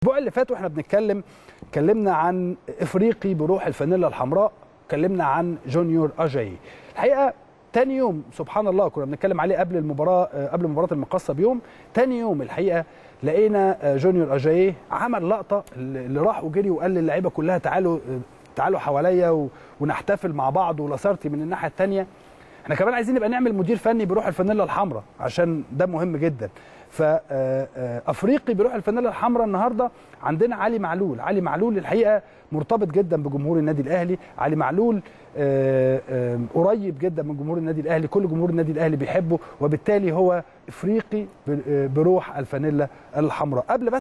الاسبوع اللي فات واحنا بنتكلم اتكلمنا عن افريقي بروح الفانيلا الحمراء اتكلمنا عن جونيور اجاي الحقيقه تاني يوم سبحان الله كنا بنتكلم عليه قبل المباراه قبل مباراه المقصه بيوم تاني يوم الحقيقه لقينا جونيور اجاي عمل لقطه اللي راح وجري وقال للعيبه كلها تعالوا تعالوا حواليا ونحتفل مع بعض ولاسارتي من الناحيه الثانيه احنا كمان عايزين نبقى نعمل مدير فني بروح الفانيلا الحمراء عشان ده مهم جدا فافريقي بروح الفانيلا الحمراء النهارده عندنا علي معلول علي معلول الحقيقه مرتبط جدا بجمهور النادي الاهلي علي معلول قريب جدا من جمهور النادي الاهلي كل جمهور النادي الاهلي بيحبه وبالتالي هو افريقي بروح الفانيلا الحمراء قبل بس